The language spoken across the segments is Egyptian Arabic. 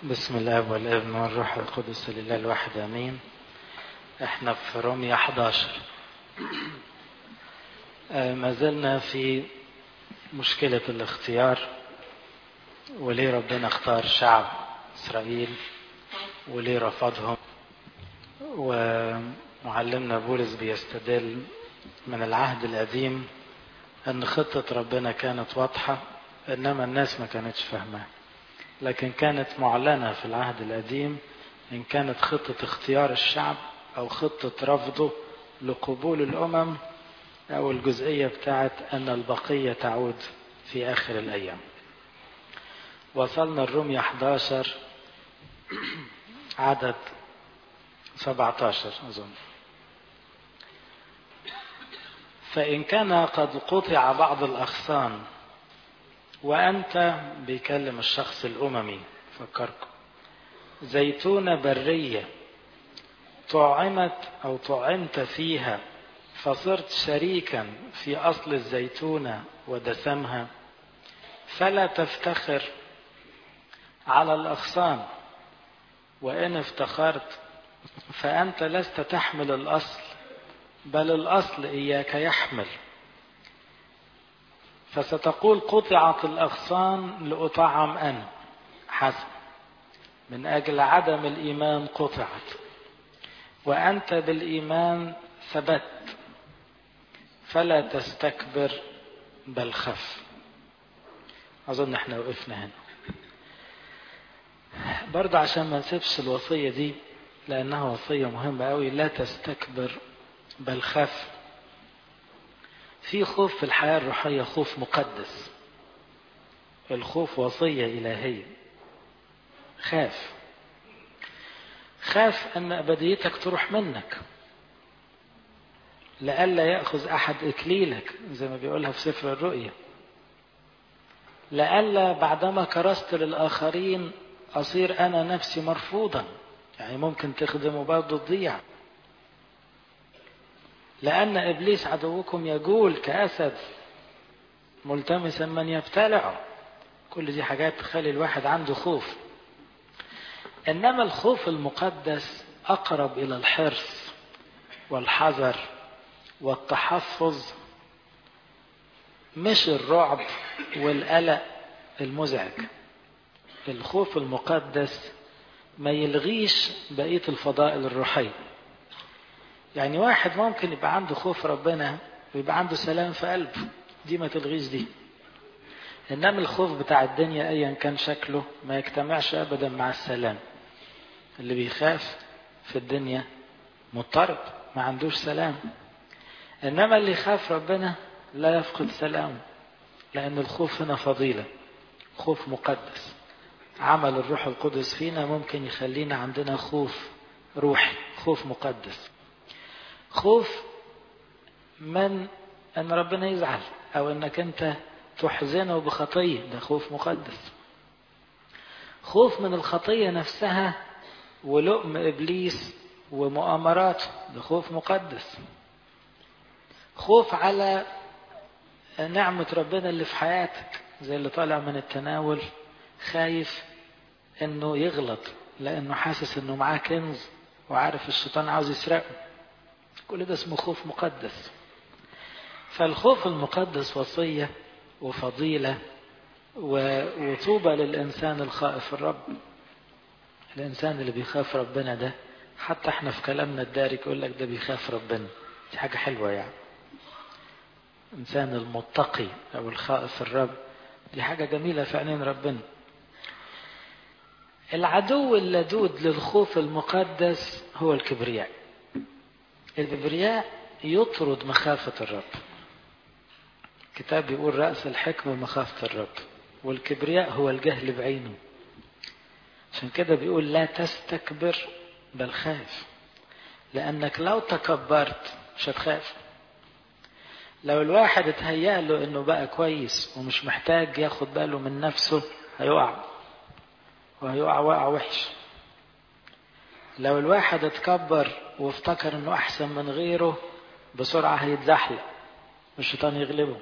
بسم الله والابن والروح القدس لله الواحد امين احنا في رومية 11 آه، ما زلنا في مشكلة الاختيار وليه ربنا اختار شعب اسرائيل وليه رفضهم ومعلمنا بولس بيستدل من العهد القديم ان خطة ربنا كانت واضحة انما الناس ما كانتش فاهماها لكن كانت معلنة في العهد القديم إن كانت خطة اختيار الشعب أو خطة رفضه لقبول الأمم أو الجزئية بتاعت أن البقية تعود في آخر الأيام وصلنا الرومية 11 عدد 17 أظن فإن كان قد قطع بعض الأغصان وأنت بيكلم الشخص الأممي فكركم زيتونة برية طعمت أو طعمت فيها فصرت شريكا في أصل الزيتونة ودسمها فلا تفتخر على الأغصان وإن افتخرت فأنت لست تحمل الأصل بل الأصل إياك يحمل فستقول قطعت الأغصان لأطعم أنا حسن من أجل عدم الإيمان قطعت وأنت بالإيمان ثبت فلا تستكبر بل خف أظن احنا وقفنا هنا برضه عشان ما نسيبش الوصية دي لأنها وصية مهمة أوي لا تستكبر بل خف في خوف في الحياة الروحية خوف مقدس الخوف وصية إلهية خاف خاف أن أبديتك تروح منك لئلا يأخذ أحد إكليلك زي ما بيقولها في سفر الرؤيا لئلا بعدما كرست للآخرين أصير أنا نفسي مرفوضا يعني ممكن تخدم برضه تضيع لأن إبليس عدوكم يجول كأسد ملتمسا من يبتلعه كل دي حاجات تخلي الواحد عنده خوف إنما الخوف المقدس أقرب إلى الحرص والحذر والتحفظ مش الرعب والقلق المزعج الخوف المقدس ما يلغيش بقية الفضائل الروحية يعني واحد ممكن يبقى عنده خوف ربنا ويبقى عنده سلام في قلبه دي ما تلغيش دي انما الخوف بتاع الدنيا ايا كان شكله ما يجتمعش ابدا مع السلام اللي بيخاف في الدنيا مضطرب ما عندوش سلام انما اللي يخاف ربنا لا يفقد سلامه لان الخوف هنا فضيله خوف مقدس عمل الروح القدس فينا ممكن يخلينا عندنا خوف روحي خوف مقدس خوف من ان ربنا يزعل او انك انت تحزنه بخطيه ده خوف مقدس خوف من الخطيه نفسها ولؤم ابليس ومؤامراته ده خوف مقدس خوف على نعمه ربنا اللي في حياتك زي اللي طالع من التناول خايف انه يغلط لانه حاسس انه معاه كنز وعارف الشيطان عاوز يسرقه كل ده اسمه خوف مقدس فالخوف المقدس وصية وفضيلة وطوبى للإنسان الخائف الرب الإنسان اللي بيخاف ربنا ده حتى احنا في كلامنا الدارج يقول لك ده بيخاف ربنا دي حاجة حلوة يعني الإنسان المتقي أو الخائف الرب دي حاجة جميلة في عينين ربنا العدو اللدود للخوف المقدس هو الكبرياء الكبرياء يطرد مخافة الرب الكتاب بيقول رأس الحكمة مخافة الرب والكبرياء هو الجهل بعينه عشان كده بيقول لا تستكبر بل خاف لأنك لو تكبرت مش هتخاف لو الواحد اتهيأ له انه بقى كويس ومش محتاج ياخد باله من نفسه هيقع وهيقع وقع وحش لو الواحد اتكبر وافتكر انه احسن من غيره بسرعة هيتزحلق والشيطان يغلبه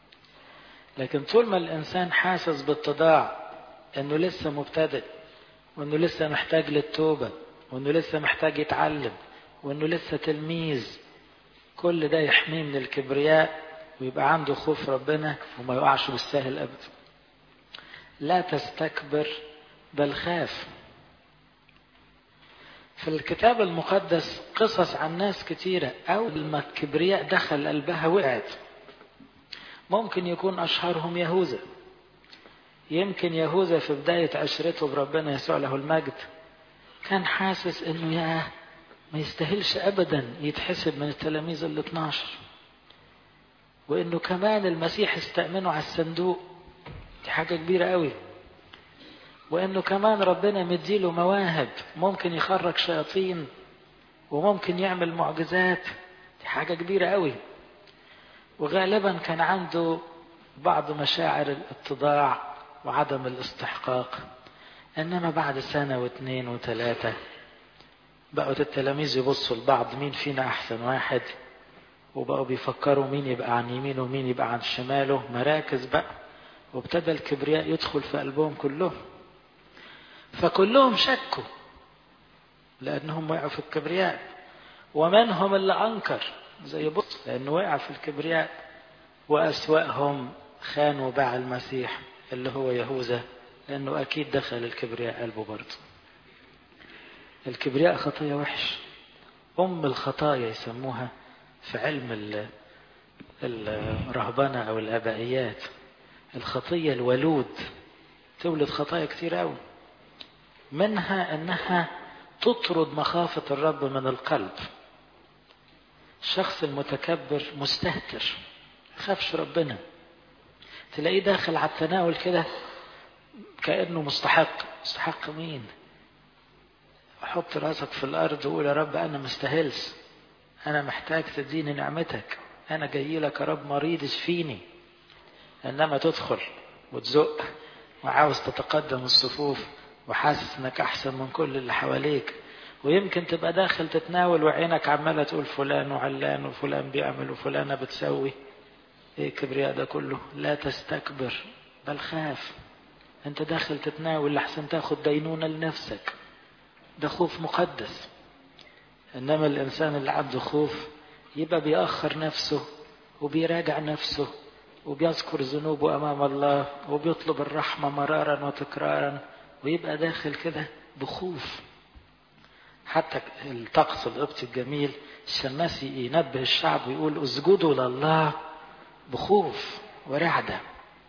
لكن طول ما الانسان حاسس بالتضاع انه لسه مبتدئ وانه لسه محتاج للتوبة وانه لسه محتاج يتعلم وانه لسه تلميذ كل ده يحميه من الكبرياء ويبقى عنده خوف ربنا وما يقعش بالسهل ابدا لا تستكبر بل خاف في الكتاب المقدس قصص عن ناس كتيرة أول ما الكبرياء دخل قلبها وقعت ممكن يكون أشهرهم يهوذا يمكن يهوذا في بداية عشرته بربنا يسوع له المجد كان حاسس انه يا ما يستاهلش ابدا يتحسب من التلاميذ ال 12 وانه كمان المسيح استأمنه على الصندوق دي حاجة كبيرة قوي وانه كمان ربنا مديله مواهب ممكن يخرج شياطين وممكن يعمل معجزات دي حاجة كبيرة قوي وغالبا كان عنده بعض مشاعر الاتضاع وعدم الاستحقاق انما بعد سنة واثنين وثلاثة بقوا التلاميذ يبصوا لبعض مين فينا احسن واحد وبقوا بيفكروا مين يبقى عن يمينه ومين يبقى عن شماله مراكز بقى وابتدى الكبرياء يدخل في قلبهم كلهم فكلهم شكوا لأنهم وقعوا في الكبرياء ومنهم اللي أنكر زي بطل لأنه وقع في الكبرياء وأسوأهم خانوا باع المسيح اللي هو يهوذا لأنه أكيد دخل الكبرياء قلبه برضه الكبرياء خطية وحش أم الخطايا يسموها في علم الرهبنة أو الآبائيات الخطية الولود تولد خطايا كتير أوي منها أنها تطرد مخافة الرب من القلب الشخص المتكبر مستهتر خافش ربنا تلاقيه داخل على التناول كده كأنه مستحق مستحق مين حط راسك في الأرض وقول يا رب أنا مستاهلش أنا محتاج تديني نعمتك أنا جاي لك يا رب مريض اشفيني إنما تدخل وتزق وعاوز تتقدم الصفوف وحاسس إنك أحسن من كل اللي حواليك ويمكن تبقى داخل تتناول وعينك عمالة تقول فلان وعلان وفلان بيعمل وفلانة بتسوي ايه الكبرياء ده كله لا تستكبر بل خاف انت داخل تتناول لحسن تاخد دينونة لنفسك ده خوف مقدس انما الانسان اللي عنده خوف يبقى بيأخر نفسه وبيراجع نفسه وبيذكر ذنوبه امام الله وبيطلب الرحمة مرارا وتكرارا ويبقى داخل كده بخوف حتى الطقس القبطي الجميل الشماسي ينبه الشعب ويقول اسجدوا لله بخوف ورعدة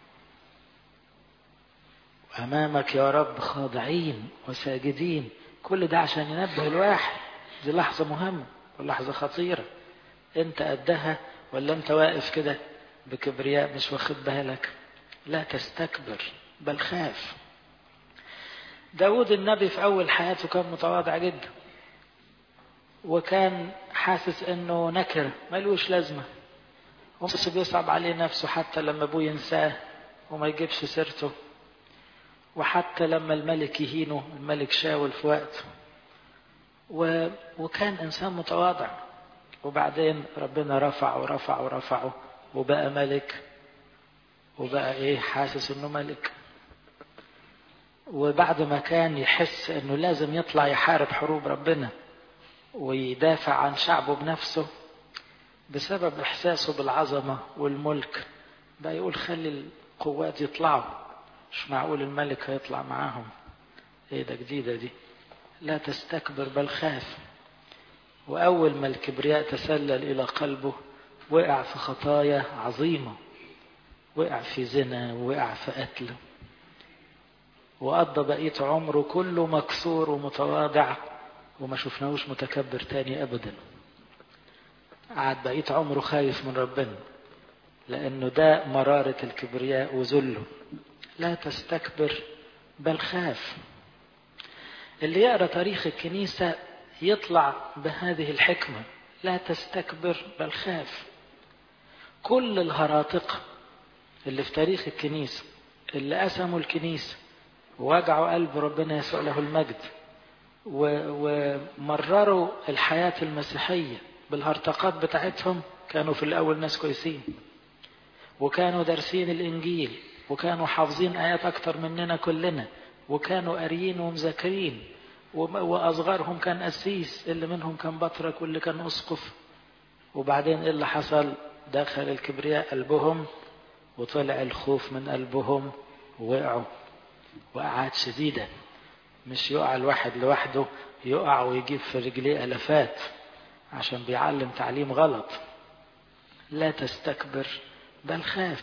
أمامك يا رب خاضعين وساجدين كل ده عشان ينبه الواحد دي لحظة مهمة ولحظة خطيرة انت قدها ولا انت واقف كده بكبرياء مش واخد بالك لا تستكبر بل خاف داود النبي في أول حياته كان متواضع جدا وكان حاسس انه نكر ملوش لازمة ومش بيصعب عليه نفسه حتى لما ابوه ينساه وما يجيبش سيرته وحتى لما الملك يهينه الملك شاول في وقته و... وكان انسان متواضع وبعدين ربنا رفع ورفع ورفعه وبقى ملك وبقى ايه حاسس انه ملك وبعد ما كان يحس انه لازم يطلع يحارب حروب ربنا ويدافع عن شعبه بنفسه بسبب احساسه بالعظمه والملك بقى يقول خلي القوات يطلعوا مش معقول الملك هيطلع معاهم ايه ده جديده دي لا تستكبر بل خاف واول ما الكبرياء تسلل الى قلبه وقع في خطايا عظيمه وقع في زنا وقع في قتل وقضى بقية عمره كله مكسور ومتواضع وما شفناهوش متكبر تاني أبدا قعد بقية عمره خايف من ربنا لأنه ده مرارة الكبرياء وذله لا تستكبر بل خاف اللي يقرأ تاريخ الكنيسة يطلع بهذه الحكمة لا تستكبر بل خاف كل الهراطقة اللي في تاريخ الكنيسة اللي قسموا الكنيسة ووجعوا قلب ربنا يسوع له المجد ومرروا الحياة المسيحية بالهرطقات بتاعتهم كانوا في الأول ناس كويسين وكانوا دارسين الإنجيل وكانوا حافظين آيات أكتر مننا كلنا وكانوا قاريين ومذاكرين وأصغرهم كان قسيس اللي منهم كان بطرك واللي كان أسقف وبعدين إيه اللي حصل دخل الكبرياء قلبهم وطلع الخوف من قلبهم ووقعوا وقعات شديدة مش يقع الواحد لوحده يقع ويجيب في رجليه ألفات عشان بيعلم تعليم غلط لا تستكبر بل خاف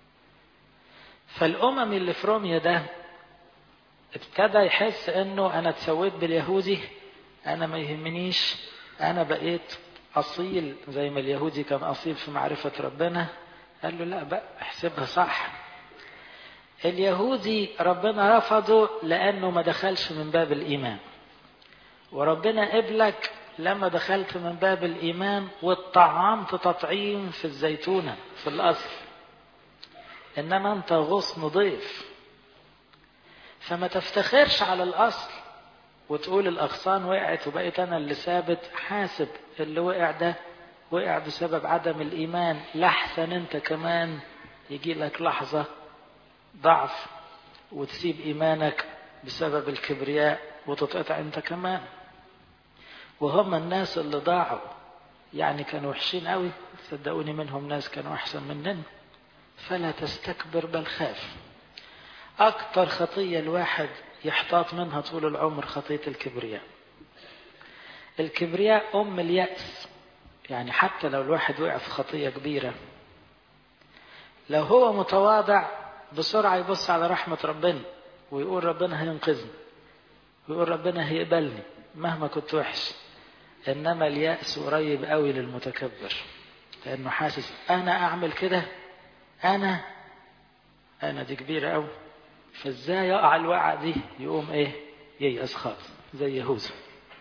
فالأمم اللي في روميا ده ابتدى يحس انه انا اتسويت باليهودي انا ما يهمنيش انا بقيت اصيل زي ما اليهودي كان اصيل في معرفة ربنا قال له لا بقى احسبها صح اليهودي ربنا رفضه لانه ما دخلش من باب الايمان وربنا قبلك لما دخلت من باب الايمان واتطعمت تطعيم في الزيتونة في الاصل انما انت غصن ضيف فما تفتخرش على الأصل وتقول الأغصان وقعت وبقيت أنا اللي ثابت حاسب اللي وقع ده وقع بسبب عدم الإيمان لحسن أنت كمان يجي لك لحظة ضعف وتسيب إيمانك بسبب الكبرياء وتتقطع أنت كمان وهم الناس اللي ضاعوا يعني كانوا وحشين قوي صدقوني منهم ناس كانوا أحسن مننا فلا تستكبر بل خاف أكتر خطية الواحد يحتاط منها طول العمر خطية الكبرياء الكبرياء أم اليأس يعني حتى لو الواحد وقع في خطية كبيرة لو هو متواضع بسرعة يبص على رحمة ربنا ويقول ربنا هينقذني ويقول ربنا هيقبلني مهما كنت وحش إنما اليأس قريب قوي للمتكبر لأنه حاسس أنا أعمل كده أنا أنا دي كبيرة قوي فازاي يقع الوقعة دي يقوم ايه ييأس خالص زي يهوذا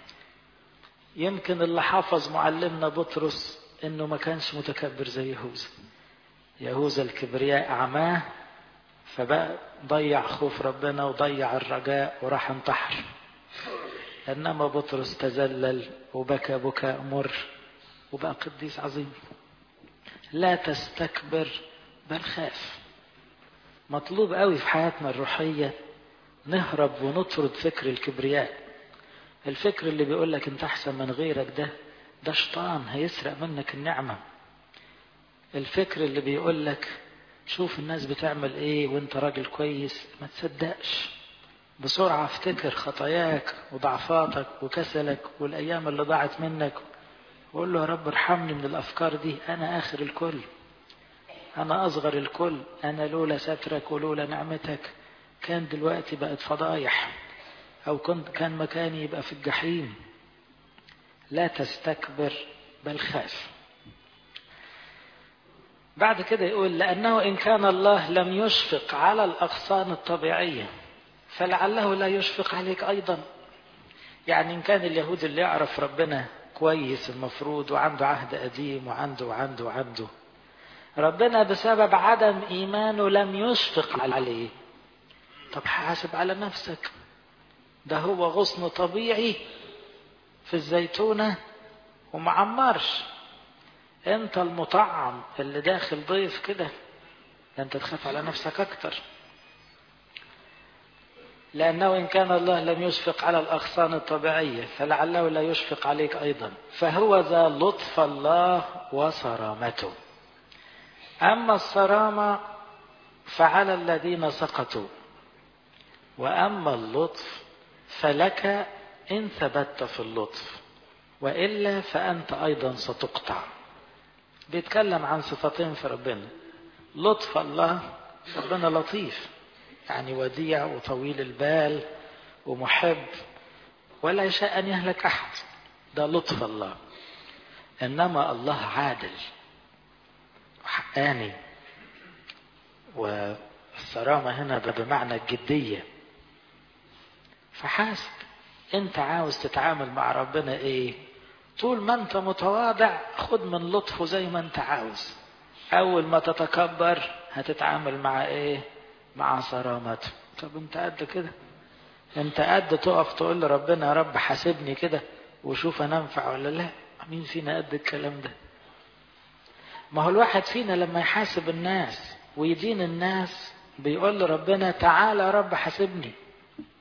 يمكن اللي حفظ معلمنا بطرس انه ما كانش متكبر زي يهوذا يهوذا الكبرياء اعماه فبقى ضيع خوف ربنا وضيع الرجاء وراح انتحر انما بطرس تذلل وبكى بكاء مر وبقى قديس عظيم لا تستكبر بل خاف مطلوب قوي في حياتنا الروحية نهرب ونطرد فكر الكبرياء الفكر اللي بيقول لك انت احسن من غيرك ده ده شيطان هيسرق منك النعمة الفكر اللي بيقول لك شوف الناس بتعمل ايه وانت راجل كويس ما تصدقش بسرعة افتكر خطاياك وضعفاتك وكسلك والايام اللي ضاعت منك وقول له يا رب ارحمني من الافكار دي انا اخر الكل أنا أصغر الكل أنا لولا سترك ولولا نعمتك كان دلوقتي بقت فضايح أو كنت كان مكاني يبقى في الجحيم لا تستكبر بل خاف بعد كده يقول لأنه إن كان الله لم يشفق على الأغصان الطبيعية فلعله لا يشفق عليك أيضا يعني إن كان اليهود اللي يعرف ربنا كويس المفروض وعنده عهد قديم وعنده وعنده وعنده ربنا بسبب عدم إيمانه لم يشفق عليه طب حاسب على نفسك ده هو غصن طبيعي في الزيتونة ومعمرش انت المطعم اللي داخل ضيف كده انت تخاف على نفسك اكتر لأنه إن كان الله لم يشفق على الأغصان الطبيعية فلعله لا يشفق عليك أيضا فهو ذا لطف الله وصرامته أما الصرامة فعلى الذين سقطوا وأما اللطف فلك إن ثبت في اللطف وإلا فأنت أيضا ستقطع بيتكلم عن صفتين في ربنا لطف الله ربنا لطيف يعني وديع وطويل البال ومحب ولا يشاء أن يهلك أحد ده لطف الله إنما الله عادل وحقاني والصرامة هنا بمعنى الجدية فحاسب انت عاوز تتعامل مع ربنا ايه طول ما انت متواضع خد من لطفه زي ما انت عاوز اول ما تتكبر هتتعامل مع ايه مع صرامته طب انت قد كده انت قد تقف تقول لربنا يا رب حاسبني كده وشوف انا انفع ولا لا مين فينا قد الكلام ده ما هو الواحد فينا لما يحاسب الناس ويدين الناس بيقول لربنا تعالى يا رب حاسبني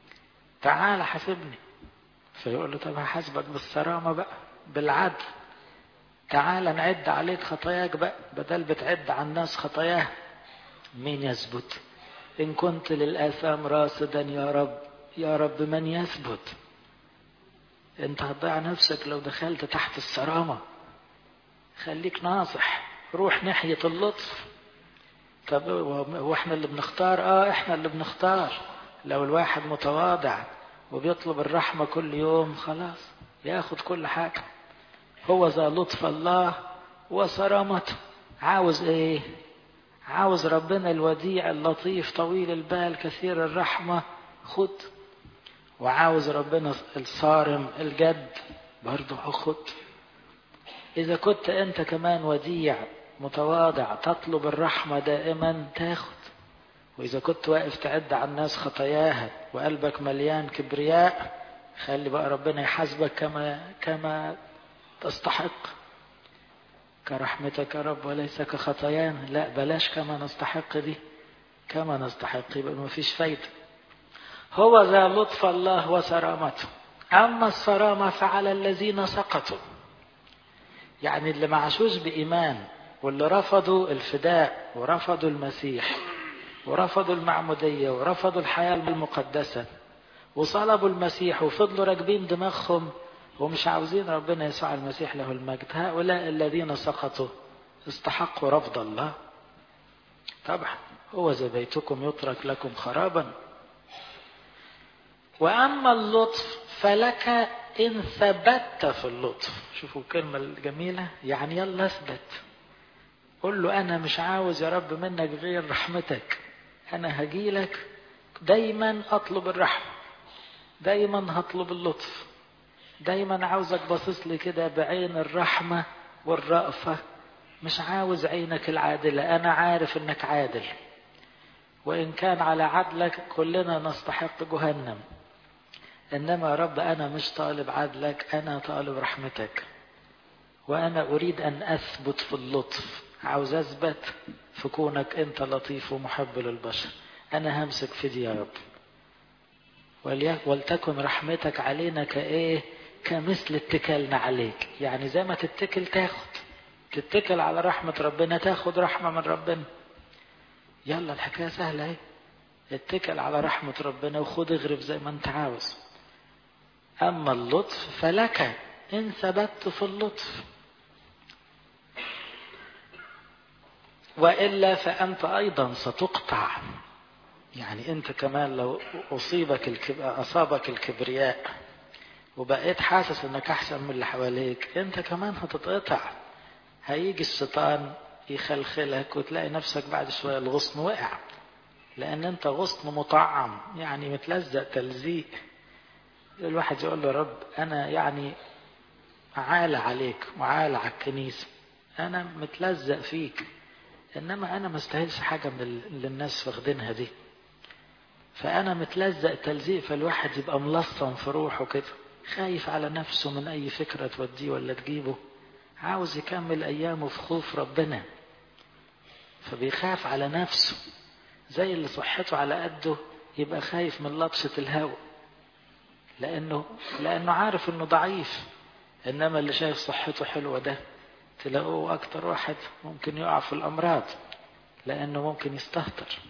تعال حاسبني فيقول له طب هحاسبك بالصرامة بقى بالعدل تعال نعد عليك خطاياك بقى بدل بتعد على الناس خطاياها مين يثبت إن كنت للآثام راصدا يا رب يا رب من يثبت انت هتضيع نفسك لو دخلت تحت الصرامة خليك ناصح روح ناحية اللطف طب هو احنا اللي بنختار اه احنا اللي بنختار لو الواحد متواضع وبيطلب الرحمة كل يوم خلاص ياخد كل حاجة هو ذا لطف الله وصرامته عاوز ايه عاوز ربنا الوديع اللطيف طويل البال كثير الرحمة خد وعاوز ربنا الصارم الجد برضه خد إذا كنت أنت كمان وديع متواضع تطلب الرحمة دائما تاخد وإذا كنت واقف تعد على الناس خطاياها وقلبك مليان كبرياء خلي بقى ربنا يحاسبك كما كما تستحق كرحمتك يا رب وليس كخطايانا لا بلاش كما نستحق دي كما نستحق يبقى ما فيش فايدة هو ذا لطف الله وسرامته أما الصرامة فعلى الذين سقطوا يعني اللي ما عاشوش بإيمان واللي رفضوا الفداء ورفضوا المسيح ورفضوا المعمودية ورفضوا الحياة المقدسة وصلبوا المسيح وفضلوا راكبين دماغهم ومش عاوزين ربنا يسوع المسيح له المجد هؤلاء الذين سقطوا استحقوا رفض الله طبعا هو زي بيتكم يترك لكم خرابا وأما اللطف فلك إن ثبت في اللطف شوفوا الكلمة الجميلة يعني يلا اثبت قل له أنا مش عاوز يا رب منك غير رحمتك أنا هجيلك دايما أطلب الرحمة دايما هطلب اللطف دايما عاوزك باصص لي كده بعين الرحمة والرأفة مش عاوز عينك العادلة أنا عارف إنك عادل وإن كان على عدلك كلنا نستحق جهنم إنما يا رب أنا مش طالب عدلك أنا طالب رحمتك وأنا أريد أن أثبت في اللطف عاوز أثبت في كونك أنت لطيف ومحب للبشر أنا همسك في دي يا رب ولتكن رحمتك علينا كإيه كمثل اتكالنا عليك يعني زي ما تتكل تاخد تتكل على رحمة ربنا تاخد رحمة من ربنا يلا الحكاية سهلة اهي اتكل على رحمة ربنا وخد اغرب زي ما انت عاوز أما اللطف فلك إن ثبت في اللطف وإلا فأنت أيضا ستقطع يعني أنت كمان لو أصيبك الكب... أصابك الكبرياء وبقيت حاسس انك احسن من اللي حواليك انت كمان هتتقطع هيجي الشيطان يخلخلك وتلاقي نفسك بعد شوية الغصن وقع لان انت غصن مطعم يعني متلزق تلزيق الواحد يقول له رب انا يعني عالة عليك وعالة على الكنيسة انا متلزق فيك انما انا ما استاهلش حاجة من اللي الناس واخدينها دي فانا متلزق تلزيق فالواحد يبقى ملصم في روحه كده خايف على نفسه من أي فكرة توديه ولا تجيبه عاوز يكمل أيامه في خوف ربنا فبيخاف على نفسه زي اللي صحته على قده يبقى خايف من لطشة الهوى لأنه لأنه عارف إنه ضعيف إنما اللي شايف صحته حلوة ده تلاقوه أكتر واحد ممكن يقع في الأمراض لأنه ممكن يستهتر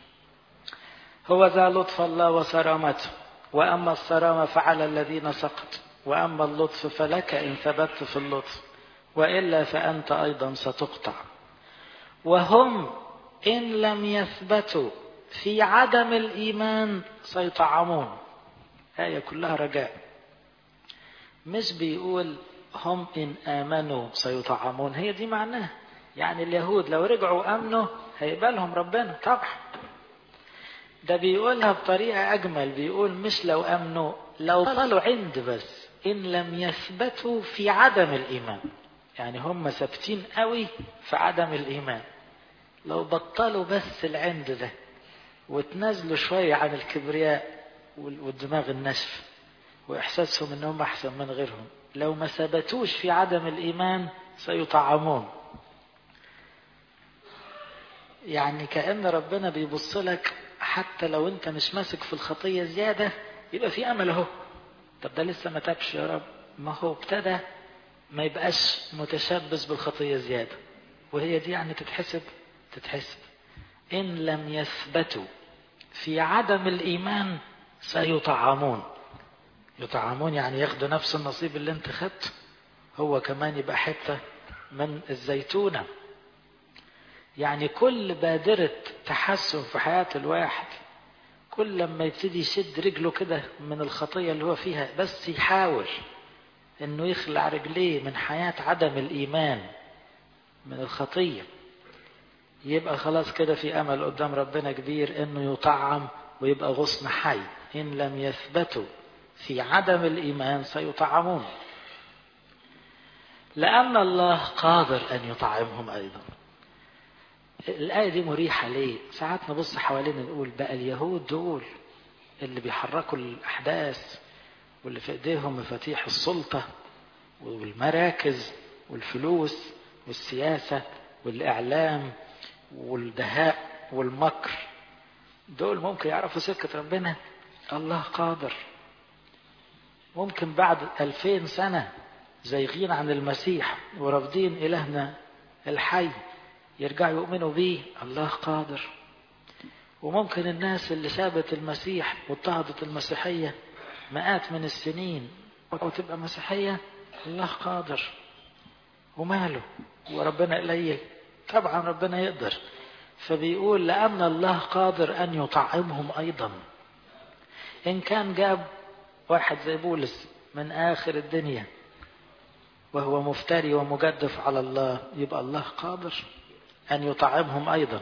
هو ذا لطف الله وسرامته وأما الصرامة فعلى الذين سقطوا وأما اللطف فلك إن ثبت في اللطف وإلا فأنت أيضا ستقطع وهم إن لم يثبتوا في عدم الإيمان سيطعمون آية كلها رجاء مش بيقول هم إن آمنوا سيطعمون هي دي معناها يعني اليهود لو رجعوا أمنوا هيقبلهم ربنا طبعا ده بيقولها بطريقة أجمل بيقول مش لو أمنوا لو طلعوا عند بس إن لم يثبتوا في عدم الإيمان يعني هم ثابتين قوي في عدم الإيمان لو بطلوا بس العند ده وتنازلوا شوية عن الكبرياء والدماغ النشف وإحساسهم إنهم أحسن من غيرهم لو ما ثبتوش في عدم الإيمان سيطعمون يعني كأن ربنا بيبص لك حتى لو انت مش ماسك في الخطية زيادة يبقى في امل اهو طب ده لسه ما تابش يا رب ما هو ابتدى ما يبقاش متشبث بالخطيه زياده وهي دي يعني تتحسب تتحسب ان لم يثبتوا في عدم الايمان سيطعمون يطعمون يعني ياخدوا نفس النصيب اللي انت خدته هو كمان يبقى حته من الزيتونه يعني كل بادرة تحسن في حياة الواحد كل لما يبتدي يشد رجله كده من الخطية اللي هو فيها بس يحاول انه يخلع رجليه من حياة عدم الإيمان من الخطية يبقى خلاص كده في أمل قدام ربنا كبير انه يطعم ويبقى غصن حي إن لم يثبتوا في عدم الإيمان سيطعمون لأن الله قادر أن يطعمهم أيضا الآية دي مريحة ليه؟ ساعات نبص حوالينا نقول بقى اليهود دول اللي بيحركوا الأحداث واللي في إيديهم مفاتيح السلطة والمراكز والفلوس والسياسة والإعلام والدهاء والمكر دول ممكن يعرفوا سكة ربنا الله قادر ممكن بعد ألفين سنة زيغين عن المسيح ورافضين إلهنا الحي يرجعوا يؤمنوا بيه الله قادر وممكن الناس اللي سابت المسيح واضطهدت المسيحية مئات من السنين وتبقى مسيحية الله قادر وماله وربنا قليل طبعا ربنا يقدر فبيقول لأن الله قادر أن يطعمهم أيضا إن كان جاب واحد زي بولس من آخر الدنيا وهو مفتري ومجدف على الله يبقى الله قادر أن يطعمهم أيضا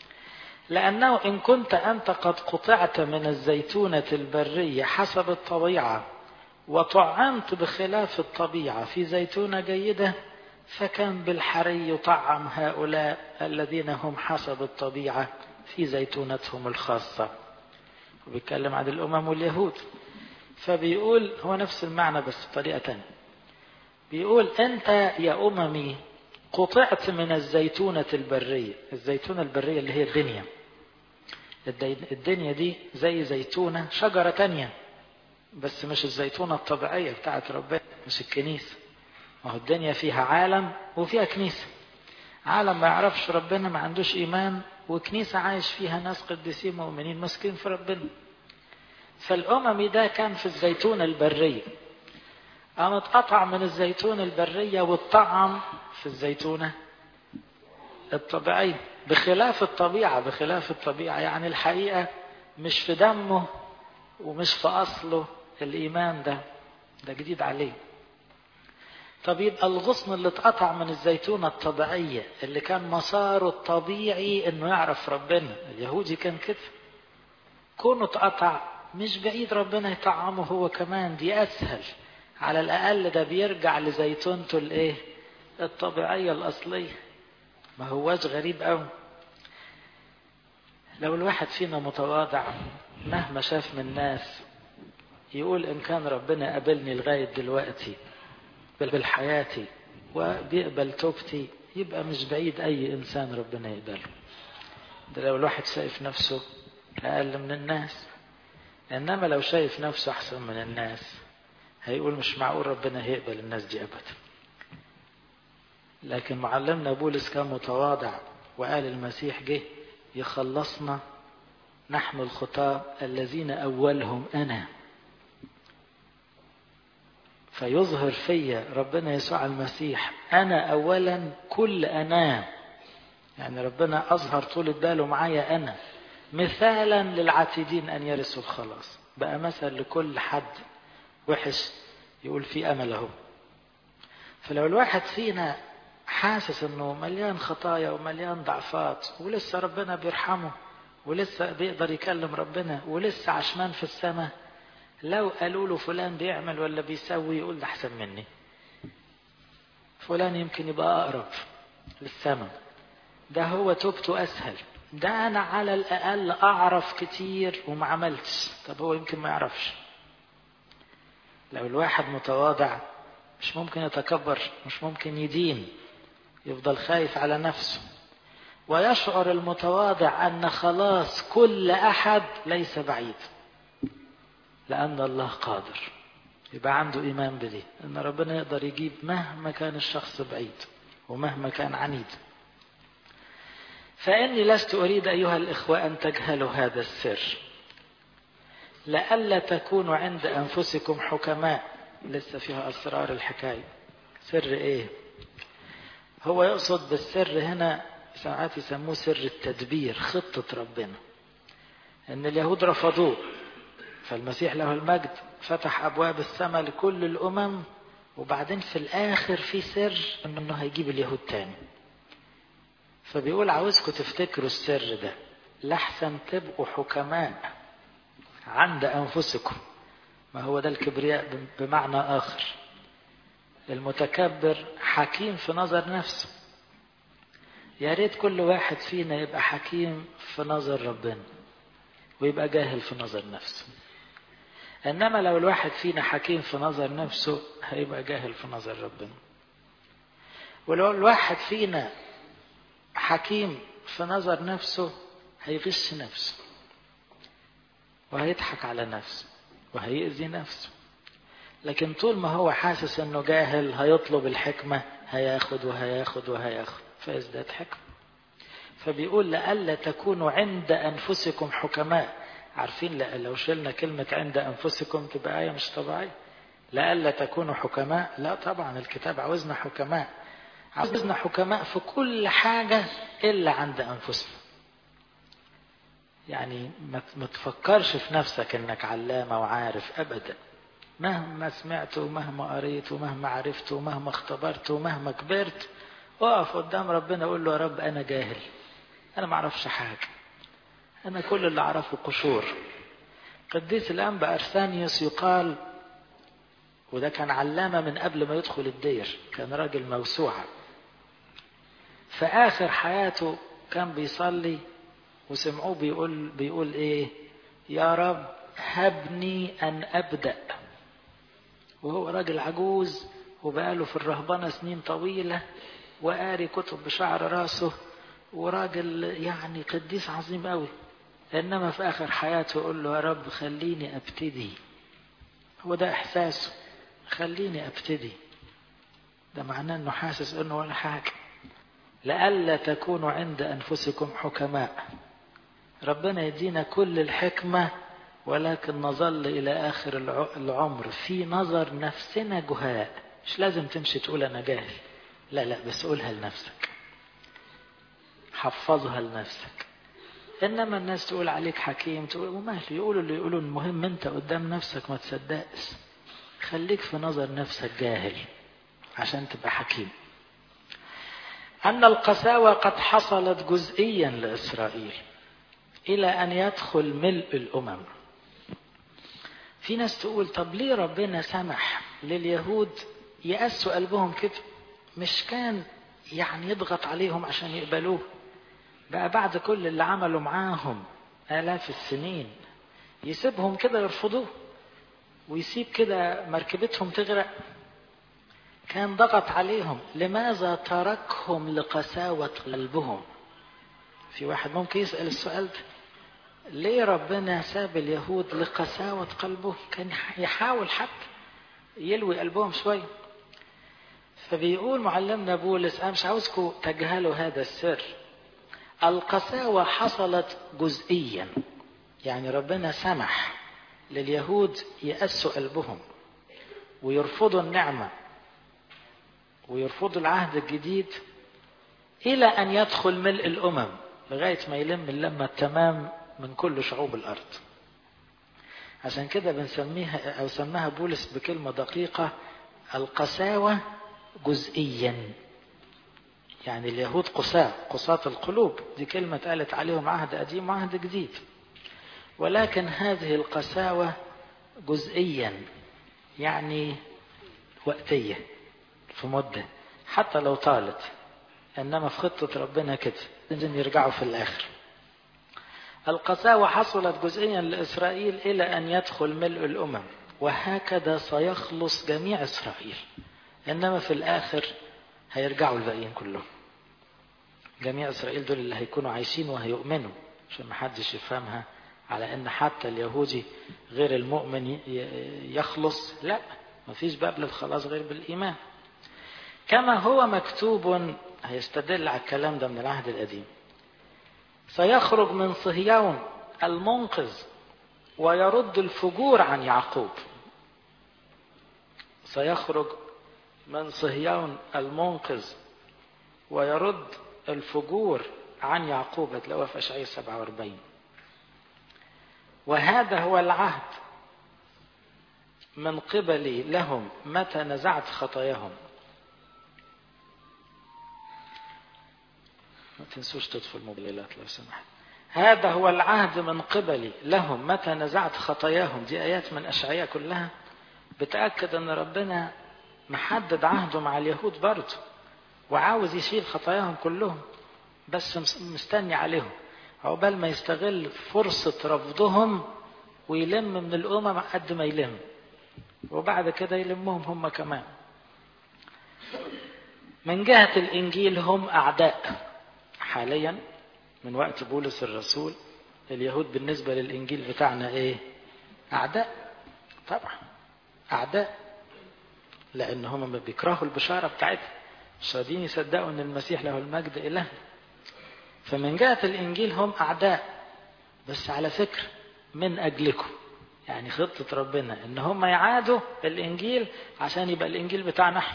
لأنه إن كنت أنت قد قطعت من الزيتونة البرية حسب الطبيعة وطعمت بخلاف الطبيعة في زيتونة جيدة فكان بالحري يطعم هؤلاء الذين هم حسب الطبيعة في زيتونتهم الخاصة وبيتكلم عن الأمم واليهود فبيقول هو نفس المعنى بس بطريقة تانية بيقول أنت يا أممي قطعت من الزيتونة البرية الزيتونة البرية اللي هي الدنيا الدنيا دي زي زيتونة شجرة تانية بس مش الزيتونة الطبيعية بتاعت ربنا مش الكنيسة ما هو الدنيا فيها عالم وفيها كنيسة عالم ما يعرفش ربنا ما عندوش إيمان وكنيسة عايش فيها ناس قديسين مؤمنين ماسكين في ربنا فالأممي ده كان في الزيتونة البرية قام اتقطع من الزيتونة البرية والطعم في الزيتونة الطبيعية بخلاف الطبيعة بخلاف الطبيعة يعني الحقيقة مش في دمه ومش في أصله الإيمان ده ده جديد عليه طب يبقى الغصن اللي اتقطع من الزيتونة الطبيعية اللي كان مساره الطبيعي انه يعرف ربنا اليهودي كان كده كونه اتقطع مش بعيد ربنا يطعمه هو كمان دي اسهل على الاقل ده بيرجع لزيتونته الايه الطبيعية الاصلية ما هواش غريب قوي لو الواحد فينا متواضع مهما شاف من الناس يقول ان كان ربنا قابلني لغاية دلوقتي بالحياة وبيقبل توبتي يبقى مش بعيد أي إنسان ربنا يقبله ده لو الواحد شايف نفسه أقل من الناس إنما لو شايف نفسه أحسن من الناس هيقول مش معقول ربنا هيقبل الناس دي أبدا لكن معلمنا بولس كان متواضع وقال المسيح جه يخلصنا نحن الخطاة الذين أولهم أنا فيظهر فيا ربنا يسوع المسيح أنا أولا كل أنا يعني ربنا أظهر طول باله معايا أنا مثالا للعاتدين أن يرثوا الخلاص بقى مثل لكل حد وحش يقول في أمل أهو فلو الواحد فينا حاسس انه مليان خطايا ومليان ضعفات ولسه ربنا بيرحمه ولسه بيقدر يكلم ربنا ولسه عشمان في السماء لو قالوا له فلان بيعمل ولا بيسوي يقول ده احسن مني فلان يمكن يبقى اقرب للسماء ده هو توبته اسهل ده انا على الاقل اعرف كتير وما عملتش طب هو يمكن ما يعرفش لو الواحد متواضع مش ممكن يتكبر مش ممكن يدين يفضل خايف على نفسه ويشعر المتواضع ان خلاص كل احد ليس بعيد لأن الله قادر يبقى عنده إيمان بدي إن ربنا يقدر يجيب مهما كان الشخص بعيد ومهما كان عنيد فإني لست أريد أيها الإخوة أن تجهلوا هذا السر لئلا تكونوا عند أنفسكم حكماء لسه فيها أسرار الحكاية سر إيه هو يقصد بالسر هنا ساعات يسموه سر التدبير خطة ربنا ان اليهود رفضوه فالمسيح له المجد فتح ابواب السماء لكل الامم وبعدين في الاخر في سر انه هيجيب اليهود تاني فبيقول عاوزكم تفتكروا السر ده لحسن تبقوا حكماء عند انفسكم ما هو ده الكبرياء بمعنى اخر المتكبر حكيم في نظر نفسه يا ريت كل واحد فينا يبقى حكيم في نظر ربنا ويبقى جاهل في نظر نفسه انما لو الواحد فينا حكيم في نظر نفسه هيبقى جاهل في نظر ربنا ولو الواحد فينا حكيم في نظر نفسه هيغش نفسه وهيضحك على نفسه وهيأذي نفسه لكن طول ما هو حاسس انه جاهل هيطلب الحكمة هياخد وهياخد وهياخد فيزداد حكمة فبيقول لألا تكونوا عند أنفسكم حكماء عارفين لو شلنا كلمة عند أنفسكم تبقى آية مش طبيعية لألا تكونوا حكماء لا طبعا الكتاب عاوزنا حكماء عاوزنا حكماء في كل حاجة إلا عند أنفسنا يعني ما تفكرش في نفسك انك علامة وعارف ابدا مهما سمعت ومهما قريت ومهما عرفت ومهما اختبرت ومهما كبرت اقف قدام ربنا قول له يا رب انا جاهل انا ما اعرفش حاجة انا كل اللي اعرفه قشور قديس الانبا ارسانيوس يقال وده كان علامة من قبل ما يدخل الدير كان راجل موسوعة في آخر حياته كان بيصلي وسمعوه بيقول بيقول ايه يا رب هبني ان ابدا وهو راجل عجوز وبقاله في الرهبنه سنين طويله وقاري كتب بشعر راسه وراجل يعني قديس عظيم قوي انما في اخر حياته يقول له يا رب خليني ابتدي هو ده احساسه خليني ابتدي ده معناه انه حاسس انه ولا حاجه لئلا تكونوا عند انفسكم حكماء ربنا يدينا كل الحكمة ولكن نظل إلى آخر العمر في نظر نفسنا جهاء مش لازم تمشي تقول أنا جاهل لا لا بس قولها لنفسك حفظها لنفسك إنما الناس تقول عليك حكيم تقول وماله يقولوا اللي يقولوا المهم أنت قدام نفسك ما تصدقش خليك في نظر نفسك جاهل عشان تبقى حكيم أن القساوة قد حصلت جزئيا لإسرائيل إلى أن يدخل ملء الأمم في ناس تقول طب ليه ربنا سمح لليهود يأسوا قلبهم كده مش كان يعني يضغط عليهم عشان يقبلوه بقى بعد كل اللي عملوا معاهم آلاف السنين يسيبهم كده يرفضوه ويسيب كده مركبتهم تغرق كان ضغط عليهم لماذا تركهم لقساوة قلبهم في واحد ممكن يسأل السؤال ده ليه ربنا ساب اليهود لقساوة قلبه كان يحاول حتى يلوي قلبهم شوية فبيقول معلمنا بولس أنا مش عاوزكم تجهلوا هذا السر القساوة حصلت جزئيا يعني ربنا سمح لليهود يأسوا قلبهم ويرفضوا النعمة ويرفضوا العهد الجديد إلى أن يدخل ملء الأمم لغاية ما يلم اللمة التمام من كل شعوب الأرض عشان كده بنسميها أو سماها بولس بكلمة دقيقة القساوة جزئيا يعني اليهود قساة قساة القلوب دي كلمة قالت عليهم عهد قديم وعهد جديد ولكن هذه القساوة جزئيا يعني وقتية في مدة حتى لو طالت إنما في خطة ربنا كده لازم يرجعوا في الآخر القساوة حصلت جزئيا لإسرائيل إلى أن يدخل ملء الأمم وهكذا سيخلص جميع إسرائيل إنما في الآخر هيرجعوا الباقيين كلهم جميع إسرائيل دول اللي هيكونوا عايشين وهيؤمنوا عشان ما حدش يفهمها على ان حتى اليهودي غير المؤمن يخلص لا مفيش باب للخلاص غير بالايمان كما هو مكتوب هيستدل على الكلام ده من العهد القديم سيخرج من صهيون المنقذ ويرد الفجور عن يعقوب سيخرج من صهيون المنقذ ويرد الفجور عن يعقوب هتلاقوها في اشعياء 47 وهذا هو العهد من قبلي لهم متى نزعت خطاياهم ما تنسوش تطفوا الموبايلات لو سمحت هذا هو العهد من قبلي لهم متى نزعت خطاياهم دي آيات من أشعياء كلها بتأكد أن ربنا محدد عهده مع اليهود برضه وعاوز يشيل خطاياهم كلهم بس مستني عليهم عقبال ما يستغل فرصة رفضهم ويلم من الأمم قد ما يلم وبعد كده يلمهم هم كمان من جهة الإنجيل هم أعداء حاليا من وقت بولس الرسول اليهود بالنسبة للإنجيل بتاعنا إيه أعداء طبعا أعداء لأن هم بيكرهوا البشارة بتاعتها مش راضيين يصدقوا أن المسيح له المجد إله فمن جهة الإنجيل هم أعداء بس على فكرة من أجلكم يعني خطة ربنا إن هم يعادوا الإنجيل عشان يبقى الإنجيل بتاعنا احنا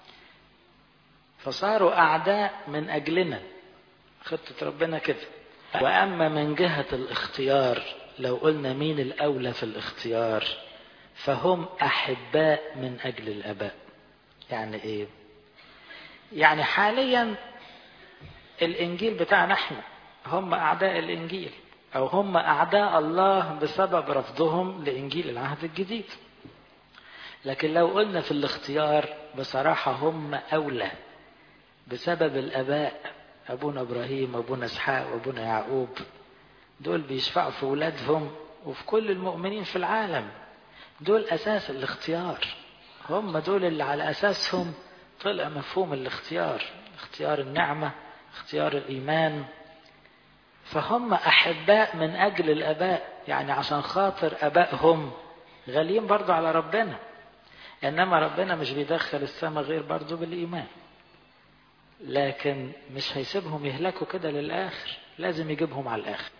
فصاروا أعداء من أجلنا خطة ربنا كده وأما من جهة الاختيار لو قلنا مين الأولى في الاختيار فهم أحباء من أجل الآباء يعني إيه يعني حاليا الإنجيل بتاعنا احنا هم أعداء الإنجيل أو هم أعداء الله بسبب رفضهم لإنجيل العهد الجديد لكن لو قلنا في الاختيار بصراحة هم أولى بسبب الآباء أبونا إبراهيم أبونا إسحاق وأبونا يعقوب دول بيشفعوا في أولادهم وفي كل المؤمنين في العالم دول أساس الاختيار هم دول اللي على أساسهم طلع مفهوم الاختيار اختيار النعمة اختيار الإيمان فهم أحباء من أجل الآباء يعني عشان خاطر آبائهم غاليين برضو على ربنا إنما ربنا مش بيدخل السماء غير برضو بالإيمان لكن مش هيسيبهم يهلكوا كده للآخر لازم يجيبهم على الآخر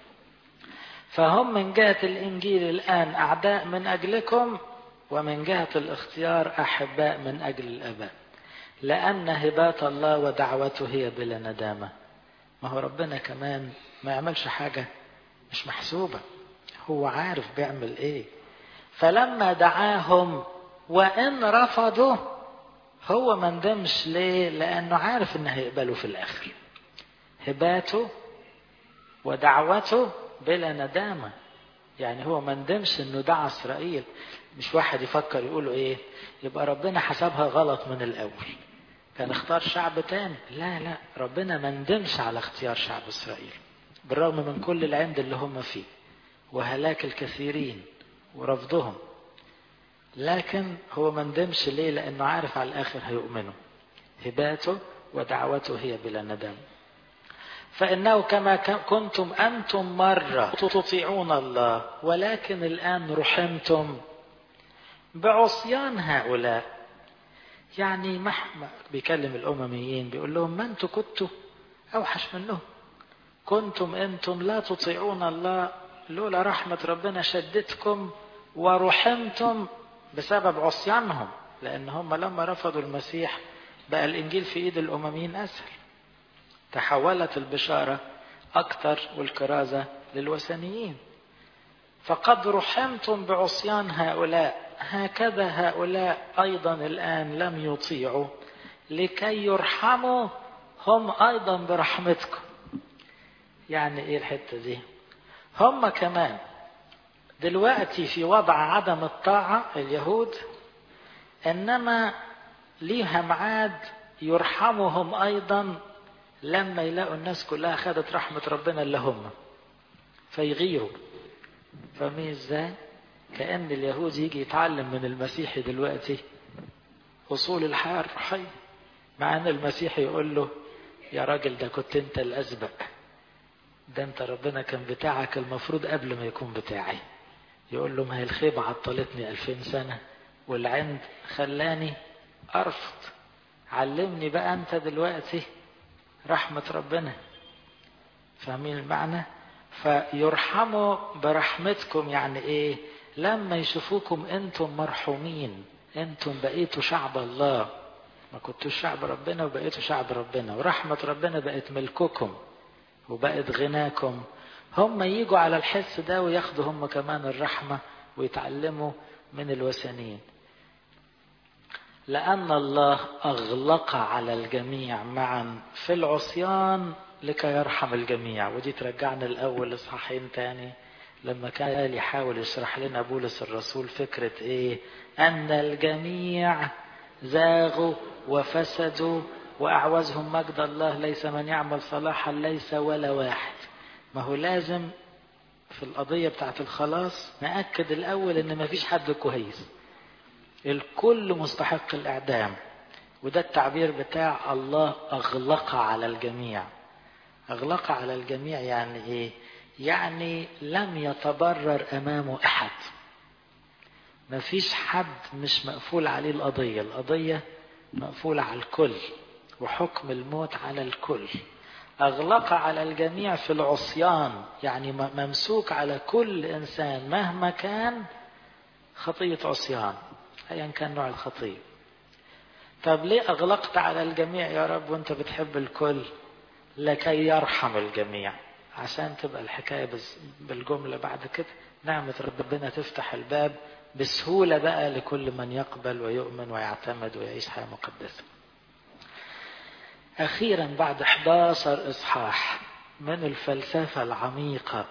فهم من جهة الإنجيل الآن أعداء من أجلكم ومن جهة الاختيار أحباء من أجل الآباء لأن هبات الله ودعوته هي بلا ندامة ما هو ربنا كمان ما يعملش حاجة مش محسوبة هو عارف بيعمل ايه فلما دعاهم وإن رفضوا هو ما ندمش ليه لأنه عارف إن هيقبلوا في الآخر هباته ودعوته بلا ندامة يعني هو ما ندمش إنه دعا إسرائيل مش واحد يفكر يقوله إيه يبقى ربنا حسبها غلط من الأول كان اختار شعب تاني لا لا ربنا ما ندمش على اختيار شعب إسرائيل بالرغم من كل العند اللي هم فيه وهلاك الكثيرين ورفضهم لكن هو ما ندمش ليه لأنه عارف على الآخر هيؤمنوا هباته ودعوته هي بلا ندم فإنه كما كنتم أنتم مرة تطيعون الله ولكن الآن رحمتم بعصيان هؤلاء يعني ما بيكلم الأمميين بيقول لهم ما أنتوا كنتوا أوحش منهم كنتم أنتم لا تطيعون الله لولا رحمة ربنا شدتكم ورحمتم بسبب عصيانهم لأن هم لما رفضوا المسيح بقى الإنجيل في إيد الأمميين أسهل تحولت البشارة أكثر والكرازة للوثنيين فقد رحمتم بعصيان هؤلاء هكذا هؤلاء أيضا الآن لم يطيعوا لكي يرحموا هم أيضا برحمتكم يعني إيه الحتة دي هم كمان دلوقتي في وضع عدم الطاعة اليهود إنما ليها ميعاد يرحمهم أيضا لما يلاقوا الناس كلها خدت رحمة ربنا اللي هم فيغيروا فاهمين ازاي؟ كأن اليهود يجي يتعلم من المسيحي دلوقتي أصول الحياة الروحية مع أن المسيح يقول له يا راجل ده كنت أنت الأسبق ده انت ربنا كان بتاعك المفروض قبل ما يكون بتاعي يقول له ما هي الخيبة عطلتني ألفين سنة والعند خلاني أرفض علمني بقى أنت دلوقتي رحمة ربنا فاهمين المعنى فيرحموا برحمتكم يعني ايه لما يشوفوكم انتم مرحومين انتم بقيتوا شعب الله ما كنتوش شعب ربنا وبقيتوا شعب ربنا ورحمة ربنا بقت ملككم وبقت غناكم هم يجوا على الحس ده وياخدوا هم كمان الرحمة ويتعلموا من الوثنيين لأن الله أغلق على الجميع معا في العصيان لكي يرحم الجميع ودي ترجعنا الأول إصحاحين تاني لما كان يحاول يشرح لنا بولس الرسول فكرة إيه أن الجميع زاغوا وفسدوا وأعوزهم مجد الله ليس من يعمل صلاحا ليس ولا واحد ما هو لازم في القضية بتاعت الخلاص نأكد الأول إن ما فيش حد كويس الكل مستحق الإعدام وده التعبير بتاع الله أغلق على الجميع أغلق على الجميع يعني إيه يعني لم يتبرر أمامه أحد ما فيش حد مش مقفول عليه القضية القضية مقفولة على الكل وحكم الموت على الكل أغلق على الجميع في العصيان يعني ممسوك على كل إنسان مهما كان خطية عصيان أيا كان نوع الخطية طب ليه أغلقت على الجميع يا رب وأنت بتحب الكل لكي يرحم الجميع عشان تبقى الحكاية بالجملة بعد كده نعمة ربنا تفتح الباب بسهولة بقى لكل من يقبل ويؤمن ويعتمد ويعيش حياة مقدسة أخيرا بعد 11 إصحاح من الفلسفة العميقة